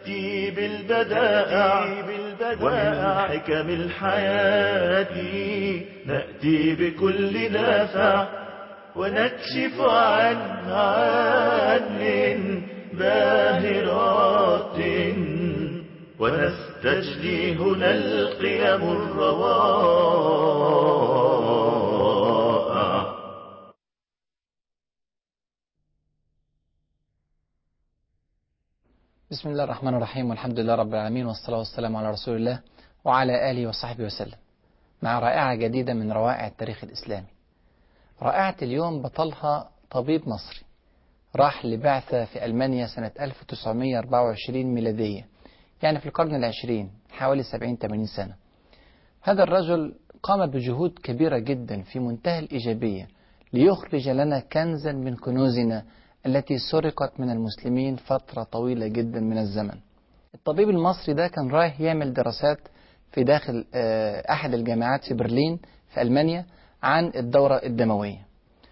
نأتي بالبدائع ومن حكم الحياة نأتي بكل نافع ونكشف عن عن باهرات ونستجلي هنا القيم الروائع بسم الله الرحمن الرحيم والحمد لله رب العالمين والصلاة والسلام على رسول الله وعلى آله وصحبه وسلم مع رائعة جديدة من روائع التاريخ الإسلامي رائعة اليوم بطلها طبيب مصري راح لبعثة في ألمانيا سنة 1924 ميلادية يعني في القرن العشرين حوالي 70-80 سنة هذا الرجل قام بجهود كبيرة جدا في منتهى الإيجابية ليخرج لنا كنزا من كنوزنا التي سرقت من المسلمين فترة طويلة جدا من الزمن الطبيب المصري ده كان رايح يعمل دراسات في داخل أحد الجامعات في برلين في ألمانيا عن الدورة الدموية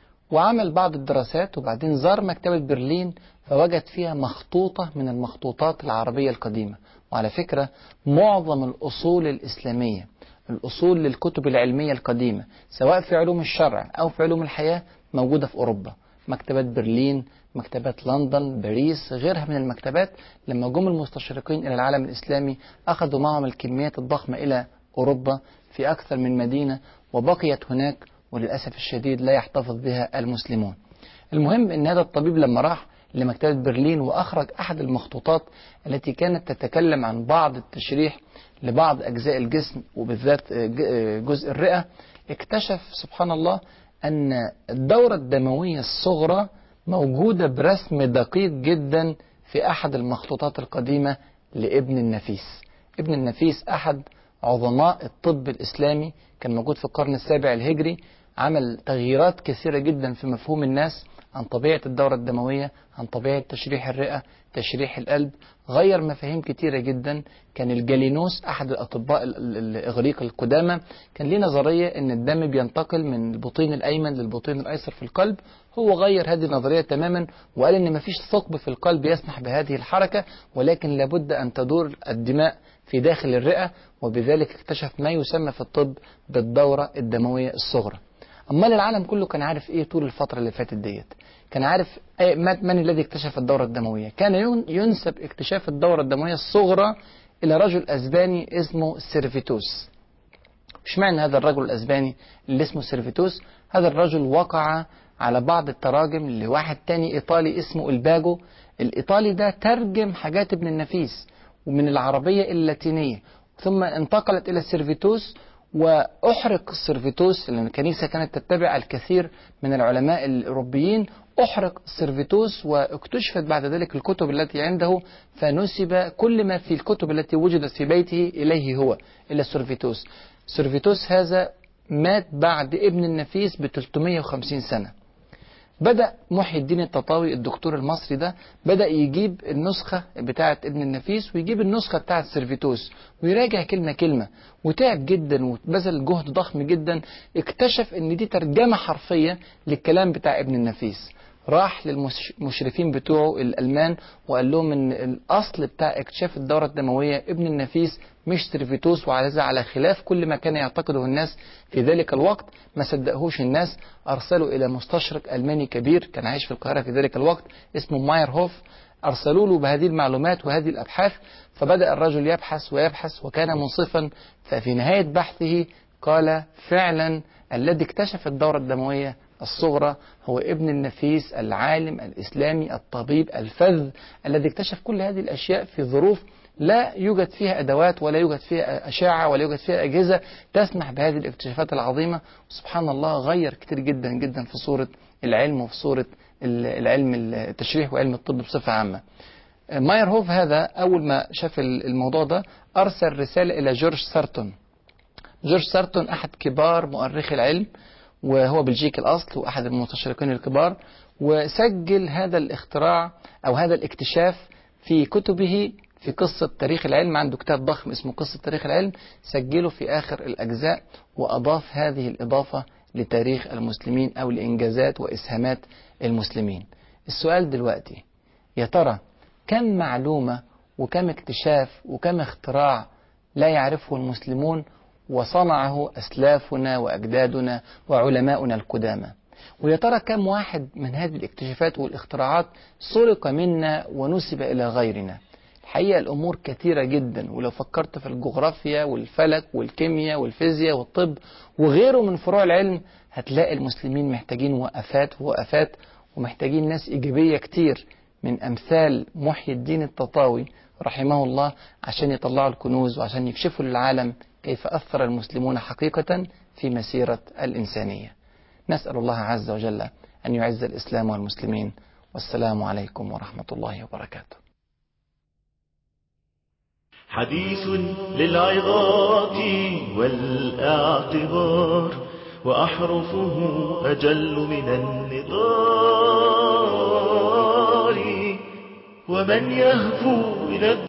وعمل بعض الدراسات وبعدين زار مكتبة برلين فوجد فيها مخطوطة من المخطوطات العربية القديمة وعلى فكرة معظم الأصول الإسلامية الأصول للكتب العلمية القديمة سواء في علوم الشرع أو في علوم الحياة موجودة في أوروبا مكتبات برلين مكتبات لندن باريس غيرها من المكتبات لما جم المستشرقين إلى العالم الإسلامي أخذوا معهم الكميات الضخمة إلى أوروبا في أكثر من مدينة وبقيت هناك وللأسف الشديد لا يحتفظ بها المسلمون المهم أن هذا الطبيب لما راح لمكتبة برلين وأخرج أحد المخطوطات التي كانت تتكلم عن بعض التشريح لبعض أجزاء الجسم وبالذات جزء الرئة اكتشف سبحان الله أن الدورة الدموية الصغرى موجودة برسم دقيق جدا في أحد المخطوطات القديمة لابن النفيس ابن النفيس أحد عظماء الطب الإسلامي كان موجود في القرن السابع الهجري عمل تغييرات كثيرة جدا في مفهوم الناس عن طبيعة الدورة الدموية عن طبيعة تشريح الرئة تشريح القلب غير مفاهيم كثيرة جدا كان الجالينوس أحد الأطباء الإغريق القدامى كان ليه نظرية أن الدم بينتقل من البطين الأيمن للبطين الأيسر في القلب هو غير هذه النظرية تماما وقال أن مفيش ثقب في القلب يسمح بهذه الحركة ولكن لابد أن تدور الدماء في داخل الرئة وبذلك اكتشف ما يسمى في الطب بالدورة الدموية الصغرى أمال العالم كله كان عارف إيه طول الفترة اللي فاتت ديت كان عارف من الذي اكتشف الدورة الدموية كان ينسب اكتشاف الدورة الدموية الصغرى إلى رجل أسباني اسمه سيرفيتوس مش معنى هذا الرجل الأسباني اللي اسمه سيرفيتوس هذا الرجل وقع على بعض التراجم لواحد تاني إيطالي اسمه الباجو الإيطالي ده ترجم حاجات ابن النفيس ومن العربية اللاتينية ثم انتقلت إلى سيرفيتوس وأحرق سيرفيتوس لأن الكنيسة كانت تتبع الكثير من العلماء الأوروبيين أحرق سيرفيتوس واكتشفت بعد ذلك الكتب التي عنده فنسب كل ما في الكتب التي وجدت في بيته إليه هو إلى سيرفيتوس سيرفيتوس هذا مات بعد ابن النفيس ب 350 سنة بدأ محي الدين التطاوي الدكتور المصري ده بدأ يجيب النسخة بتاعة ابن النفيس ويجيب النسخة بتاعة سيرفيتوس ويراجع كلمة كلمة وتعب جدا وبذل جهد ضخم جدا اكتشف ان دي ترجمة حرفية للكلام بتاع ابن النفيس راح للمشرفين بتوعه الألمان وقال لهم ان الأصل بتاع اكتشاف الدورة الدموية ابن النفيس مش سيرفيتوس وعلى على خلاف كل ما كان يعتقده الناس في ذلك الوقت ما صدقهوش الناس أرسلوا إلى مستشرق ألماني كبير كان عايش في القاهرة في ذلك الوقت اسمه ماير هوف أرسلوا له بهذه المعلومات وهذه الأبحاث فبدأ الرجل يبحث ويبحث وكان منصفا ففي نهاية بحثه قال فعلا الذي اكتشف الدورة الدموية الصغرى هو ابن النفيس العالم الإسلامي الطبيب الفذ الذي اكتشف كل هذه الأشياء في ظروف لا يوجد فيها أدوات ولا يوجد فيها أشعة ولا يوجد فيها أجهزة تسمح بهذه الاكتشافات العظيمة سبحان الله غير كتير جدا جدا في صورة العلم وفي صورة العلم التشريح وعلم الطب بصفة عامة ماير هوف هذا أول ما شاف الموضوع ده أرسل رسالة إلى جورج سارتون جورج سارتون أحد كبار مؤرخي العلم وهو بلجيكي الأصل وأحد المستشرقين الكبار وسجل هذا الاختراع أو هذا الاكتشاف في كتبه في قصة تاريخ العلم عنده كتاب ضخم اسمه قصة تاريخ العلم سجله في آخر الأجزاء وأضاف هذه الإضافة لتاريخ المسلمين أو لإنجازات وإسهامات المسلمين السؤال دلوقتي يا ترى كم معلومة وكم اكتشاف وكم اختراع لا يعرفه المسلمون وصنعه أسلافنا وأجدادنا وعلماؤنا القدامى ويا ترى كم واحد من هذه الاكتشافات والاختراعات سرق منا ونسب إلى غيرنا الحقيقة الأمور كثيرة جدا ولو فكرت في الجغرافيا والفلك والكيمياء والفيزياء والطب وغيره من فروع العلم هتلاقي المسلمين محتاجين وقفات ووقفات ومحتاجين ناس إيجابية كتير من أمثال محي الدين التطاوي رحمه الله عشان يطلعوا الكنوز وعشان يكشفوا للعالم كيف أثر المسلمون حقيقة في مسيرة الإنسانية نسأل الله عز وجل أن يعز الإسلام والمسلمين والسلام عليكم ورحمة الله وبركاته حديث للعظات والاعتبار وأحرفه أجل من النضال ومن يهفو إلى